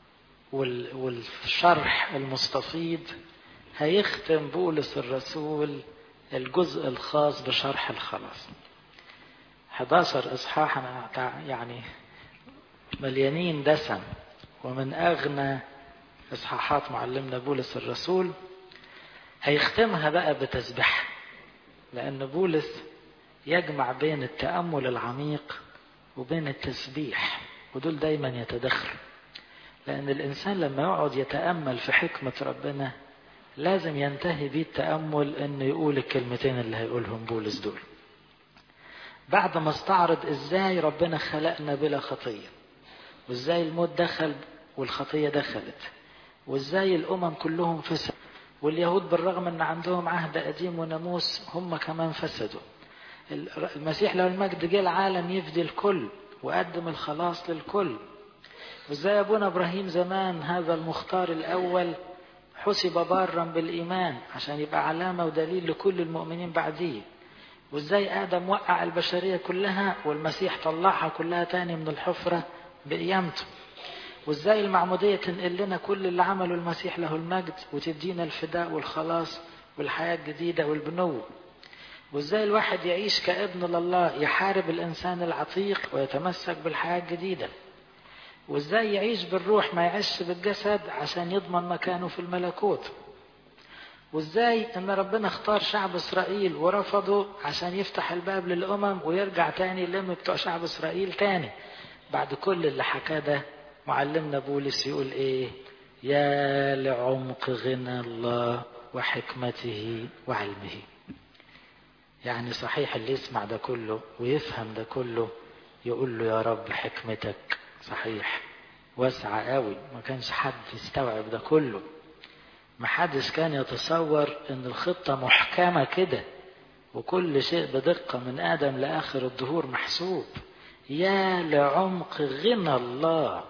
والشرح المستفيض هيختم بولس الرسول الجزء الخاص بشرح الخلاص 11 إصحاح يعني مليانين دسم ومن أغنى إصحاحات معلمنا بولس الرسول هيختمها بقى بتسبيح لأن بولس يجمع بين التأمل العميق وبين التسبيح ودول دايما يتدخل لأن الإنسان لما يقعد يتأمل في حكمة ربنا لازم ينتهي بيه التأمل إنه يقول الكلمتين اللي هيقولهم بولس دول بعد ما استعرض إزاي ربنا خلقنا بلا خطية وإزاي الموت دخل والخطية دخلت وإزاي الأمم كلهم فسدوا واليهود بالرغم ان عندهم عهد قديم وناموس هم كمان فسدوا المسيح له المجد جه العالم يفدي الكل وقدم الخلاص للكل وازاي ابونا ابراهيم زمان هذا المختار الاول حسب بارا بالايمان عشان يبقى علامه ودليل لكل المؤمنين بعديه وازاي ادم وقع البشريه كلها والمسيح طلعها كلها تاني من الحفره بقيامته وازاي المعمودية تنقل لنا كل اللي عمله المسيح له المجد وتدينا الفداء والخلاص والحياة الجديدة والبنو وازاي الواحد يعيش كابن لله يحارب الانسان العتيق ويتمسك بالحياة الجديدة وازاي يعيش بالروح ما يعيش بالجسد عشان يضمن مكانه في الملكوت وازاي ان ربنا اختار شعب اسرائيل ورفضه عشان يفتح الباب للامم ويرجع تاني يلم بتوع شعب اسرائيل تاني بعد كل اللي حكاه ده معلمنا بولس يقول ايه يا لعمق غنى الله وحكمته وعلمه يعني صحيح اللي يسمع ده كله ويفهم ده كله يقول له يا رب حكمتك صحيح واسعة قوي ما كانش حد يستوعب ده كله ما حدش كان يتصور ان الخطة محكمة كده وكل شيء بدقة من آدم لآخر الدهور محسوب يا لعمق غنى الله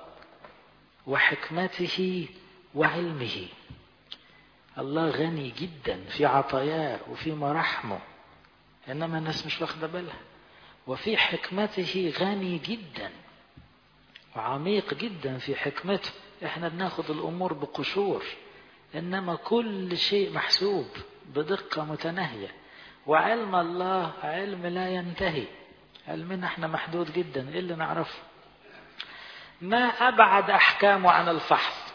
وحكمته وعلمه الله غني جدا في عطاياه وفي مراحمه انما الناس مش واخده بالها وفي حكمته غني جدا وعميق جدا في حكمته احنا بناخد الامور بقشور انما كل شيء محسوب بدقه متناهيه وعلم الله علم لا ينتهي علمنا احنا محدود جدا ايه اللي نعرفه ما أبعد أحكامه عن الفحص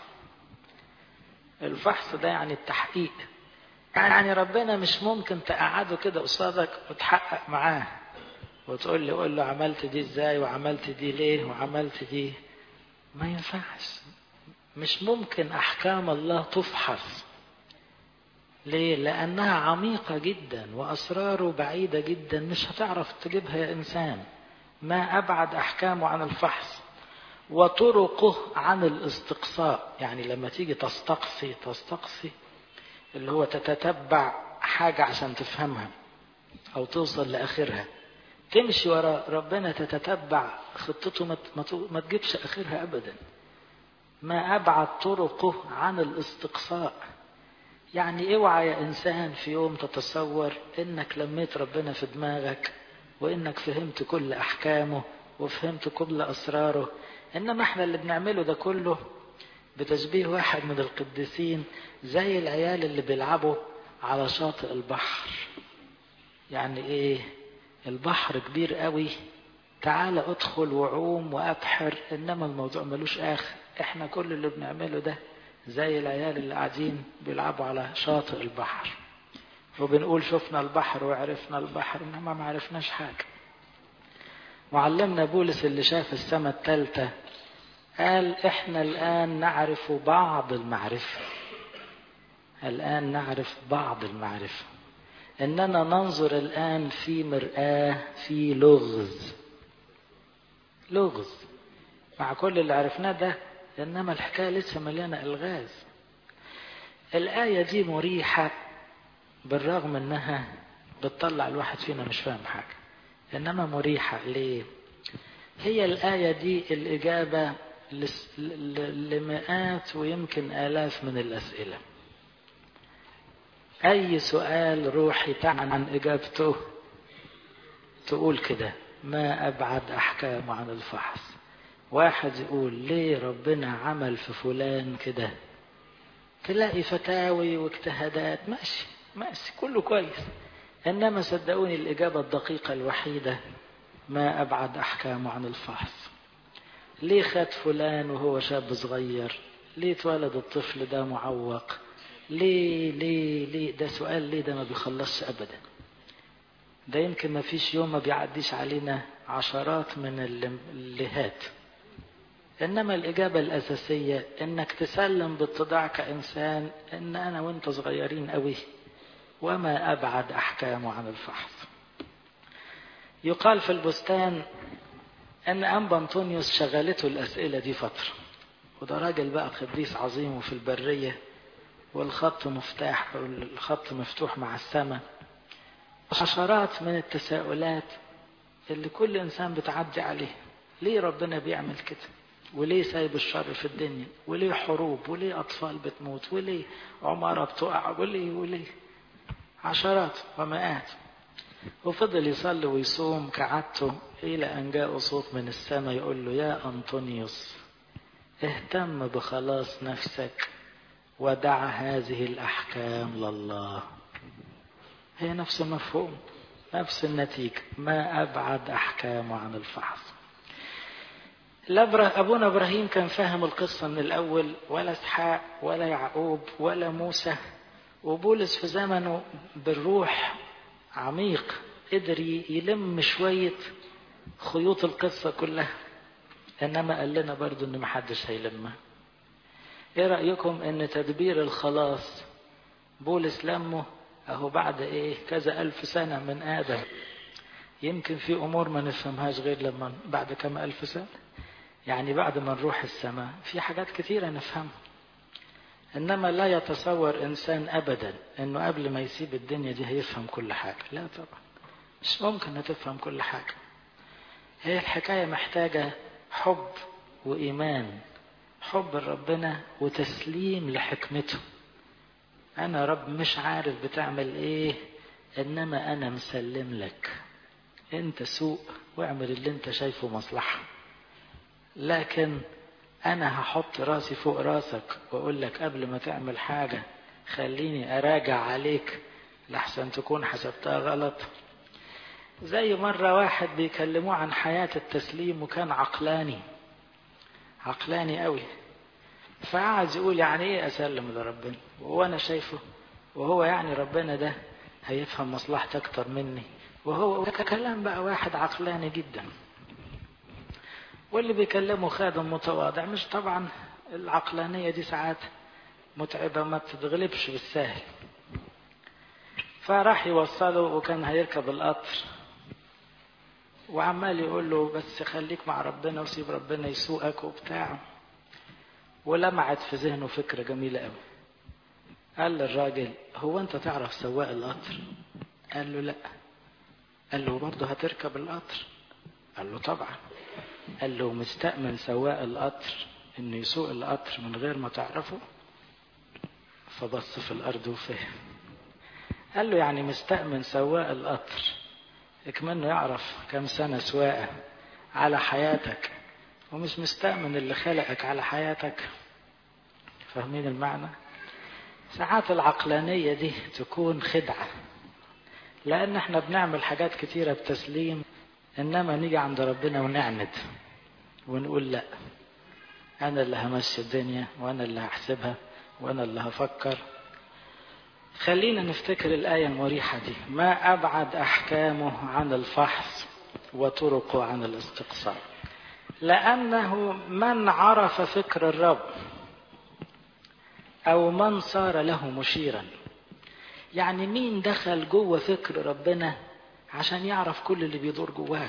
الفحص ده يعني التحقيق يعني ربنا مش ممكن تقعده كده قصادك وتحقق معاه وتقول لي قول له عملت دي ازاي وعملت دي ليه وعملت دي ما ينفعش مش ممكن أحكام الله تفحص ليه؟ لأنها عميقة جدا وأسراره بعيدة جدا مش هتعرف تجيبها يا إنسان ما أبعد أحكامه عن الفحص وطرقه عن الاستقصاء يعني لما تيجي تستقصي تستقصي اللي هو تتتبع حاجة عشان تفهمها أو توصل لآخرها تمشي ورا ربنا تتتبع خطته ما, ما تجيبش آخرها أبدا ما أبعد طرقه عن الاستقصاء يعني اوعى يا إنسان في يوم تتصور إنك لميت ربنا في دماغك وإنك فهمت كل أحكامه وفهمت كل أسراره إنما إحنا اللي بنعمله ده كله بتشبيه واحد من القديسين زي العيال اللي بيلعبوا على شاطئ البحر يعني إيه البحر كبير قوي تعال ادخل وعوم وابحر انما الموضوع ملوش اخر احنا كل اللي بنعمله ده زي العيال اللي قاعدين بيلعبوا على شاطئ البحر وبنقول شفنا البحر وعرفنا البحر انما ما عرفناش حاجه معلمنا بولس اللي شاف السماء الثالثه قال احنا الان نعرف بعض المعرفه الان نعرف بعض المعرفه اننا ننظر الان في مرآة في لغز لغز مع كل اللي عرفناه ده انما الحكايه لسه مليانه الغاز الايه دي مريحه بالرغم انها بتطلع الواحد فينا مش فاهم حاجه انما مريحه ليه هي الايه دي الاجابه لمئات ويمكن الاف من الاسئله أي سؤال روحي تعن عن إجابته تقول كده ما أبعد أحكامه عن الفحص واحد يقول ليه ربنا عمل في فلان كده تلاقي فتاوي واجتهادات ماشي ماشي كله كويس إنما صدقوني الإجابة الدقيقة الوحيدة ما أبعد أحكامه عن الفحص ليه خد فلان وهو شاب صغير ليه اتولد الطفل ده معوق ليه ليه ليه ده سؤال ليه ده ما بيخلصش ابدا ده يمكن ما فيش يوم ما بيعديش علينا عشرات من الليهات انما الاجابه الاساسيه انك تسلم باتضاع كانسان ان انا وانت صغيرين قوي وما ابعد احكامه عن الفحص يقال في البستان ان انبا انطونيوس شغلته الاسئله دي فتره وده راجل بقى قديس عظيم وفي البريه والخط مفتاح الخط مفتوح مع السماء عشرات من التساؤلات اللي كل انسان بتعدي عليه ليه ربنا بيعمل كده وليه سايب الشر في الدنيا وليه حروب وليه اطفال بتموت وليه عمارة بتقع وليه وليه عشرات ومئات وفضل يصلي ويصوم كعادته إلى أن جاء صوت من السماء يقول له يا أنطونيوس اهتم بخلاص نفسك ودع هذه الأحكام لله هي نفس المفهوم نفس النتيجة ما أبعد أحكامه عن الفحص أبونا إبراهيم كان فاهم القصة من الأول ولا إسحاق ولا يعقوب ولا موسى وبولس في زمنه بالروح عميق قدر يلم شوية خيوط القصة كلها إنما قال لنا برضو إن محدش هيلمها ايه رأيكم ان تدبير الخلاص بولس لمه اهو بعد ايه كذا الف سنة من ادم يمكن في امور ما نفهمهاش غير لما بعد كم الف سنة يعني بعد ما نروح السماء في حاجات كثيرة نفهمها انما لا يتصور انسان ابدا انه قبل ما يسيب الدنيا دي هيفهم كل حاجة لا طبعا مش ممكن تفهم كل حاجة هي الحكاية محتاجة حب وإيمان حب ربنا وتسليم لحكمته أنا رب مش عارف بتعمل إيه إنما أنا مسلم لك أنت سوق واعمل اللي أنت شايفه مصلحة لكن أنا هحط راسي فوق راسك وأقول لك قبل ما تعمل حاجة خليني أراجع عليك لحسن تكون حسبتها غلط زي مرة واحد بيكلموه عن حياة التسليم وكان عقلاني عقلاني قوي فقعد يقول يعني ايه اسلم لربنا وهو انا شايفه وهو يعني ربنا ده هيفهم مصلحتي اكتر مني وهو كلام بقى واحد عقلاني جدا واللي بيكلمه خادم متواضع مش طبعا العقلانية دي ساعات متعبة ما تتغلبش بالسهل فراح يوصله وكان هيركب القطر وعمال يقول له بس خليك مع ربنا وسيب ربنا يسوقك وبتاع ولمعت في ذهنه فكرة جميلة قوي قال للراجل هو انت تعرف سواق القطر قال له لا قال له برضه هتركب القطر قال له طبعا قال له مستأمن سواق القطر انه يسوق القطر من غير ما تعرفه فبص في الارض وفهم قال له يعني مستأمن سواق القطر اكمنه يعرف كم سنة سواقة على حياتك ومش مستأمن اللي خلقك على حياتك فاهمين المعنى ساعات العقلانية دي تكون خدعة لأن احنا بنعمل حاجات كتيرة بتسليم إنما نيجي عند ربنا ونعند ونقول لا أنا اللي همشي الدنيا وأنا اللي هحسبها وأنا اللي هفكر خلينا نفتكر الآية المريحة دي ما أبعد أحكامه عن الفحص وطرقه عن الاستقصاء لأنه من عرف فكر الرب أو من صار له مشيرا يعني مين دخل جوه فكر ربنا عشان يعرف كل اللي بيدور جواه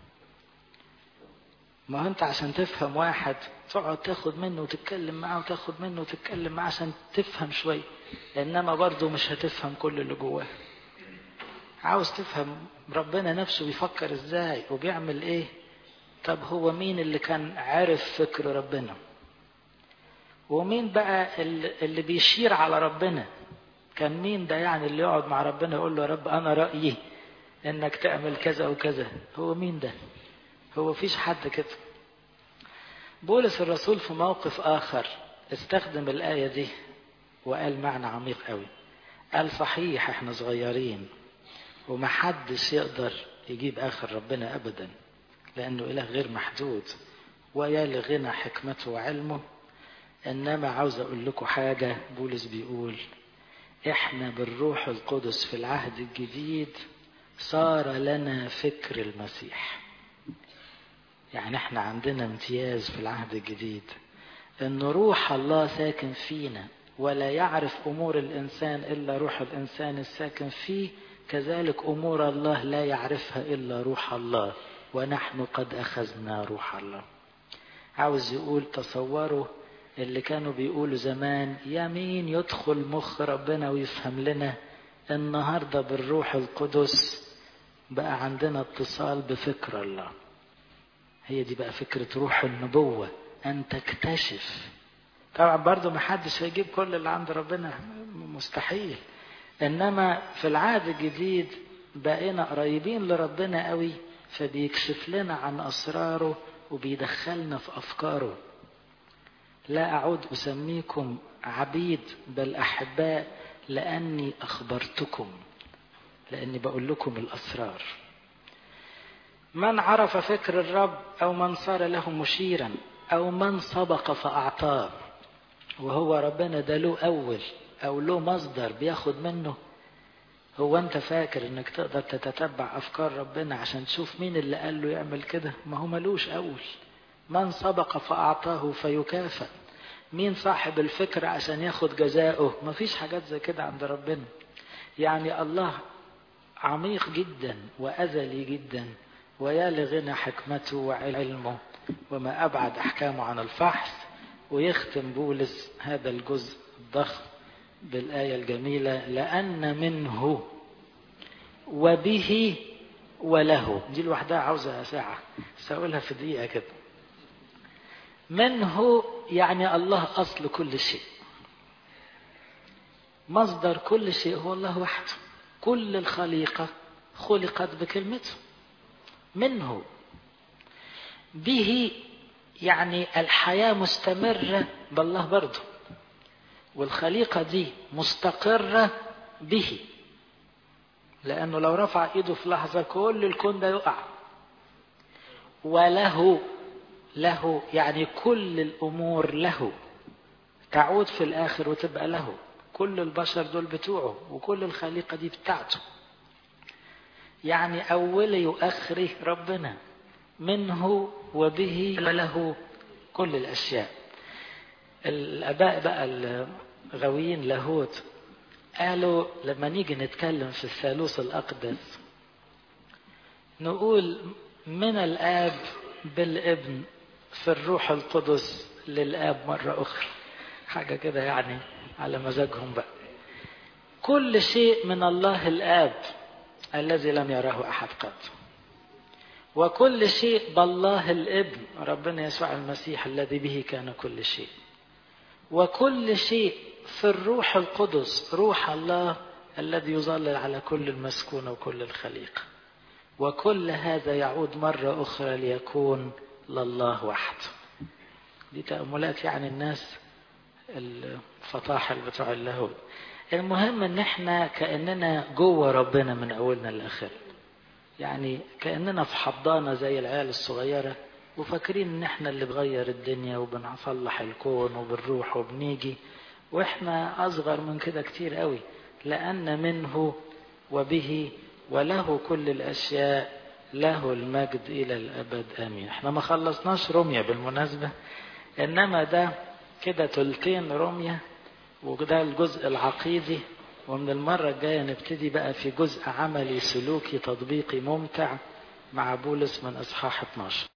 ما هو انت عشان تفهم واحد تقعد تاخد منه وتتكلم معاه وتاخد منه وتتكلم معاه عشان تفهم شوية انما برضه مش هتفهم كل اللي جواه عاوز تفهم ربنا نفسه بيفكر ازاي وبيعمل ايه طب هو مين اللي كان عارف فكر ربنا ومين بقى اللي بيشير على ربنا كان مين ده يعني اللي يقعد مع ربنا يقول له يا رب انا رأيي انك تعمل كذا وكذا هو مين ده هو فيش حد كده بولس الرسول في موقف آخر استخدم الآية دي وقال معنى عميق قوي قال صحيح احنا صغيرين ومحدش يقدر يجيب آخر ربنا أبدا لأنه إله غير محدود ويا لغنى حكمته وعلمه إنما عاوز أقول لكم حاجة بولس بيقول إحنا بالروح القدس في العهد الجديد صار لنا فكر المسيح يعني احنا عندنا امتياز في العهد الجديد ان روح الله ساكن فينا ولا يعرف امور الانسان الا روح الانسان الساكن فيه كذلك امور الله لا يعرفها الا روح الله ونحن قد اخذنا روح الله عاوز يقول تصوروا اللي كانوا بيقولوا زمان يا مين يدخل مخ ربنا ويفهم لنا النهارده بالروح القدس بقى عندنا اتصال بفكر الله هي دي بقى فكرة روح النبوة أن تكتشف طبعا برضو ما حدش هيجيب كل اللي عند ربنا مستحيل إنما في العهد الجديد بقينا قريبين لربنا قوي فبيكشف لنا عن أسراره وبيدخلنا في أفكاره لا أعود أسميكم عبيد بل أحباء لأني أخبرتكم لأني بقول لكم الأسرار من عرف فكر الرب أو من صار له مشيرا أو من سبق فأعطاه وهو ربنا ده له أول أو له مصدر بياخد منه هو أنت فاكر إنك تقدر تتتبع أفكار ربنا عشان تشوف مين اللي قال له يعمل كده ما هو ملوش أول من سبق فأعطاه فيكافئ مين صاحب الفكرة عشان ياخد جزاؤه ما فيش حاجات زي كده عند ربنا يعني الله عميق جدا وأزلي جدا ويا لغنى حكمته وعلمه وما أبعد أحكامه عن الفحص ويختم بولس هذا الجزء الضخم بالآية الجميلة لأن منه وبه وله دي لوحدها عاوزة ساعة سأقولها في دقيقة كده منه يعني الله أصل كل شيء مصدر كل شيء هو الله وحده كل الخليقة خلقت بكلمته منه به يعني الحياة مستمرة بالله برضه والخليقة دي مستقرة به لأنه لو رفع إيده في لحظة كل الكون ده يقع وله له يعني كل الأمور له تعود في الآخر وتبقى له كل البشر دول بتوعه وكل الخليقة دي بتاعته يعني أولي وآخره ربنا منه وبه وله كل الأشياء الآباء بقى الغاويين لاهوت قالوا لما نيجي نتكلم في الثالوث الأقدس نقول من الآب بالابن في الروح القدس للآب مرة أخرى حاجة كده يعني على مزاجهم بقى كل شيء من الله الآب الذي لم يره أحد قط وكل شيء بالله الابن ربنا يسوع المسيح الذي به كان كل شيء وكل شيء في الروح القدس روح الله الذي يظلل على كل المسكون وكل الخليقة وكل هذا يعود مرة أخرى ليكون لله وحده دي تأملات يعني الناس الفطاحل بتوع اللاهوت المهم ان احنا كأننا جوه ربنا من اولنا لاخرنا يعني كأننا في حضانة زي العيال الصغيرة وفاكرين ان احنا اللي بغير الدنيا وبنصلح الكون وبنروح وبنيجي واحنا اصغر من كده كتير قوي لان منه وبه وله كل الاشياء له المجد الى الابد امين احنا ما خلصناش رمية بالمناسبة انما ده كده تلتين رمية وده الجزء العقيدي ومن المرة الجاية نبتدي بقى في جزء عملي سلوكي تطبيقي ممتع مع بولس من اصحاح 12